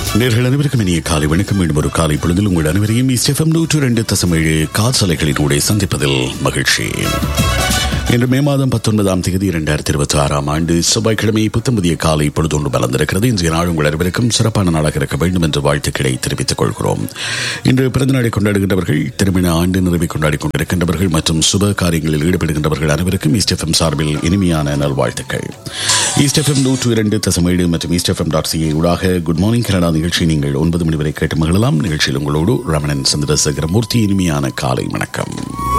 நேர்கள் அனைவருக்கும் இனிய காலை வணக்கம் மீண்டும் ஒரு காலை பொழுதில் உங்கள் அனைவரையும் இஸ்டெஃபம் நூற்று ரெண்டு தசமேழு காற்சலைகளினூடே சந்திப்பதில் மகிழ்ச்சி இன்று மே மாதம் பத்தொன்பதாம் தேதி இரண்டாயிரத்தி இருபத்தி ஆறாம் ஆண்டு செவ்வாய்க்கிழமை புத்தம் புதிய காலை பொழுதொன்று மலர்ந்திருக்கிறது இன்றைய நாள் உங்கள் அனைவருக்கும் சிறப்பான நாளாக இருக்க வேண்டும் என்று வாழ்த்துக்களை தெரிவித்துக் கொள்கிறோம் இன்று பிறந்த நாளை கொண்டாடுகின்றவர்கள் திருமண ஆண்டு நிறைவை கொண்டாடி கொண்டிருக்கின்றவர்கள் மற்றும் சுப காரியங்களில் ஈடுபடுகின்றவர்கள் அனைவருக்கும் ஈஸ்டெஃபம் சார்பில் இனிமையான நல்வாழ்த்துக்கள் ஈஸ்டெஃபம் நூற்று இரண்டு தசமேழு மற்றும் ஈஸ்டெஃபம் டாட் சிஏ ஊடாக குட் மார்னிங் கனடா நிகழ்ச்சி நீங்கள் ஒன்பது மணி வரை கேட்டு மகிழலாம் நிகழ்ச்சியில் உங்களோடு ரமணன் சந்திரசேகரமூர்த்தி இனிமையான காலை வணக்கம்